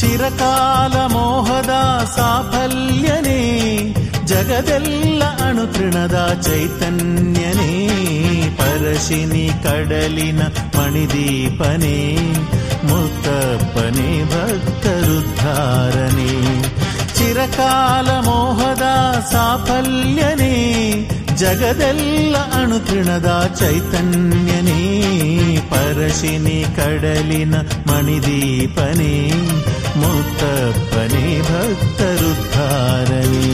ಚಿರಕಾಲ ಮೋಹದ ಸಾಫಲ್ಯನೇ ಜಗದೆಲ್ಲ ಅಣುತೃಣದ ಚೈತನ್ಯನೇ ಪರಶಿನಿ ಕಡಲಿನ ಮಣಿದೀಪನೇ ಮುತ್ತಪ್ಪನೇ ಭಕ್ತರುದ್ಧಾರನೇ ಚಿರಕಾಲ ಮೋಹದ ಸಾಫಲ್ಯನೇ ಜಗದೆಲ್ಲ ಅಣುತೃಣದ ಚೈತನ್ಯನೇ ಪರಶಿನಿ ಕಡಲಿನ ಮಣಿದೀಪನೇ ಮುತ್ತಪ್ಪನೇ ಭಕ್ತರುದ್ಧಾರನೇ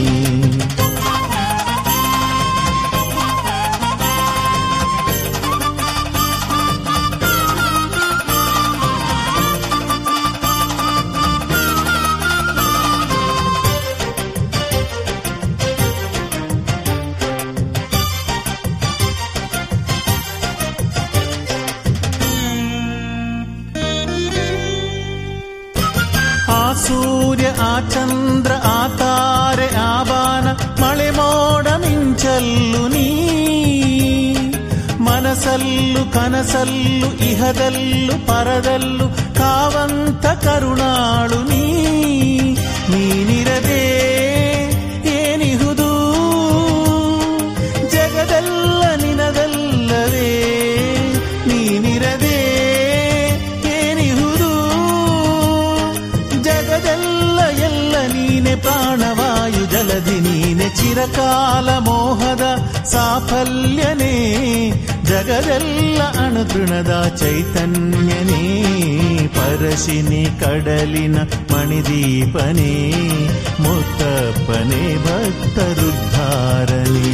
ಆ ಸೂರ್ಯ ಆ ಚಂದ್ರ ಆ ತಾರೆ ಆ ಬಾನ ಮಳೆ ಮೋಡ ಮಿಂಚಲ್ಲು ನೀ ಮನಸಲ್ಲು ಕನಸಲ್ಲು ಇಹದಲ್ಲು ಪರದಲ್ಲು ಕಾವಂತ ಕರುಣಾಳು ನೀ ನೀನಿರದೆ ಏನಿಹುದು ಜಗದಲ್ಲ ನಿನದಲ್ಲವೇ ನೀನಿರದೆ ಏನಿಹುದು ಜಗದೆಲ್ಲ ಎಲ್ಲ ನೀನೆ ಪ್ರಾಣವಾಯು ಜಲದಿ ನೀನೆ ಚಿರಕಾಲ ಮೋಹದ ಸಾಫಲ್ಯನೇ ಜಗದೆಲ್ಲ ಅಣುತೃಣದ ಚೈತನ್ಯನೇ ಪರಶಿನಿ ಕಡಲಿನ ಮಣಿದೀಪನೇ ಮುತ್ತಪ್ಪನೇ ಭಕ್ತರುದ್ಧಾರನೇ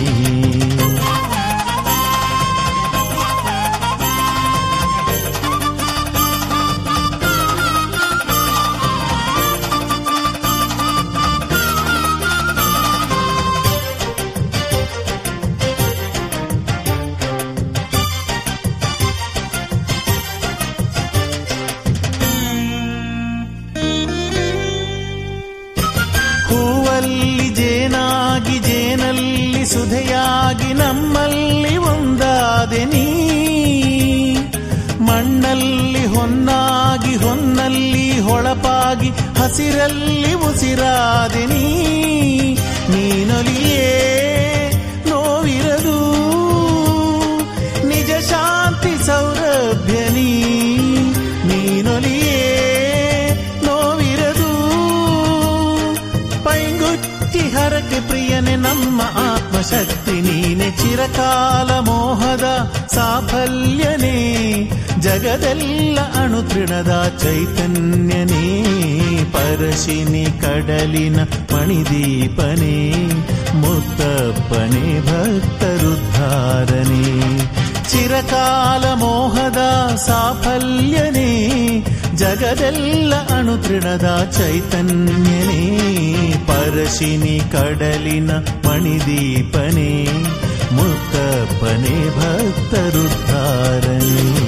ಹೂವಲ್ಲಿ ಜೇನಾಗಿ ಜೇನಲ್ಲಿ ಸುಧೆಯಾಗಿ ನಮ್ಮಲ್ಲಿ ಒಂದಾದೆ ನೀ ಮಣ್ಣಲ್ಲಿ ಹೊನ್ನಾಗಿ ಹೊನ್ನಲ್ಲಿ ಹೊಳಪಾಗಿ ಹಸಿರಲ್ಲಿ ಉಸಿರಾದೆ ನೀ ನೀನೊಲಿಯೇ ನೋವಿರದು ನಿಜ ಶಾಂತಿ ಸೌರಭ್ಯ ನೀ ನೀನೊಲಿಯೇ ನೋವಿರದು ಪೈಂಗುಚ್ಚಿ ಹರಕೆ ಪ್ರಿಯನೆ ನಮ್ಮ ಆತ್ಮಶಕ್ತಿ ನೀನೆ ಚಿರಕಾಲ ಮೋಹದ ಸಾಫಲ್ಯನೇ ಜಗದೆಲ್ಲ ಅಣುತೃಣದ ಚೈತನ್ಯನೇ ಪರಶಿನಿ ಕಡಲಿನ ಮಣಿದೀಪನೇ ಮುತ್ತಪ್ಪನೇ ಭಕ್ತರುದ್ಧಾರನೇ ಚಿರಕಾಲ ಮೋಹದ ಸಾಫಲ್ಯನೇ ಜಗದೆಲ್ಲ ಅಣುತೃಣದ ಚೈತನ್ಯನೇ ಪರಶಿನಿ ಕಡಲಿನ ಮಣಿದೀಪನೇ ಮುತ್ತಪ್ಪನೇ ಭಕ್ತರುದ್ಧಾರನೇ